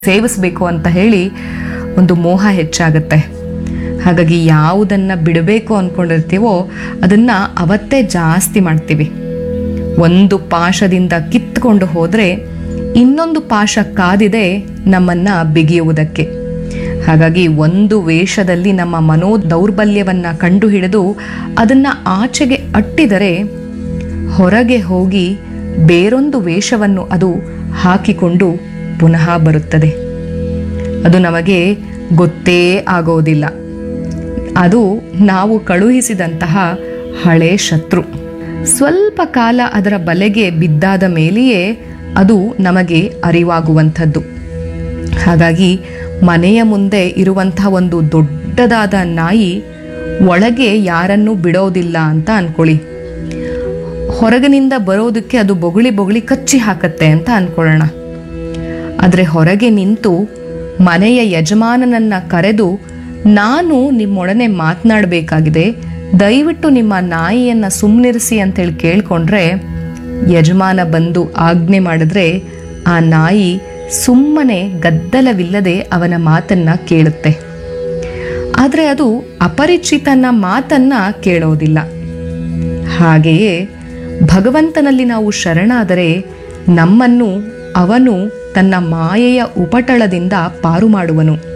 ಸೇವಿಸಬೇಕು ಅಂತ ಹೇಳಿ ಒಂದು ಮೋಹ ಹೆಚ್ಚಾಗುತ್ತೆ ಹಾಗಾಗಿ ಯಾವುದನ್ನ ಬಿಡಬೇಕು ಅಂದ್ಕೊಂಡಿರ್ತೀವೋ ಅದನ್ನ ಅವತ್ತೇ ಜಾಸ್ತಿ ಮಾಡ್ತೀವಿ ಒಂದು ಪಾಶದಿಂದ ಕಿತ್ಕೊಂಡು ಹೋದ್ರೆ ಇನ್ನೊಂದು ಪಾಶ ಕಾದಿದೆ ನಮ್ಮನ್ನ ಬಿಗಿಯುವುದಕ್ಕೆ ಹಾಗಾಗಿ ಒಂದು ವೇಷದಲ್ಲಿ ನಮ್ಮ ಮನೋ ದೌರ್ಬಲ್ಯವನ್ನ ಕಂಡುಹಿಡಿದು ಅದನ್ನ ಆಚೆಗೆ ಅಟ್ಟಿದರೆ ಹೊರಗೆ ಹೋಗಿ ಬೇರೊಂದು ವೇಷವನ್ನು ಅದು ಹಾಕಿಕೊಂಡು ಪುನಃ ಬರುತ್ತದೆ ಅದು ನಮಗೆ ಗೊತ್ತೇ ಆಗೋದಿಲ್ಲ ಅದು ನಾವು ಕಳುಹಿಸಿದಂತಹ ಹಳೆ ಶತ್ರು ಸ್ವಲ್ಪ ಕಾಲ ಅದರ ಬಲೆಗೆ ಬಿದ್ದಾದ ಮೇಲೆಯೇ ಅದು ನಮಗೆ ಅರಿವಾಗುವಂಥದ್ದು ಹಾಗಾಗಿ ಮನೆಯ ಮುಂದೆ ಇರುವಂತಹ ಒಂದು ದೊಡ್ಡದಾದ ನಾಯಿ ಒಳಗೆ ಯಾರನ್ನೂ ಬಿಡೋದಿಲ್ಲ ಅಂತ ಅನ್ಕೊಳ್ಳಿ ಹೊರಗಿನಿಂದ ಬರೋದಕ್ಕೆ ಅದು ಬೊಗಳಿ ಬೊಗಳಿ ಕಚ್ಚಿ ಹಾಕತ್ತೆ ಅಂತ ಅನ್ಕೊಳ್ಳೋಣ ಆದರೆ ಹೊರಗೆ ನಿಂತು ಮನೆಯ ಯಜಮಾನನನ್ನ ಕರೆದು ನಾನು ನಿಮ್ಮೊಡನೆ ಮಾತನಾಡಬೇಕಾಗಿದೆ ದಯವಿಟ್ಟು ನಿಮ್ಮ ನಾಯಿಯನ್ನ ಸುಮ್ಮನಿರಿಸಿ ಅಂತೇಳಿ ಕೇಳ್ಕೊಂಡ್ರೆ ಯಜಮಾನ ಬಂದು ಆಜ್ಞೆ ಮಾಡಿದ್ರೆ ಆ ನಾಯಿ ಸುಮ್ಮನೆ ಗದ್ದಲವಿಲ್ಲದೆ ಅವನ ಮಾತನ್ನ ಕೇಳುತ್ತೆ ಆದರೆ ಅದು ಅಪರಿಚಿತನ ಮಾತನ್ನ ಕೇಳೋದಿಲ್ಲ ಹಾಗೆಯೇ ಭಗವಂತನಲ್ಲಿ ನಾವು ಶರಣಾದರೆ ನಮ್ಮನ್ನು ಅವನು ತನ್ನ ಮಾಯೆಯ ಉಪಟಳದಿಂದ ಪಾರು ಮಾಡುವನು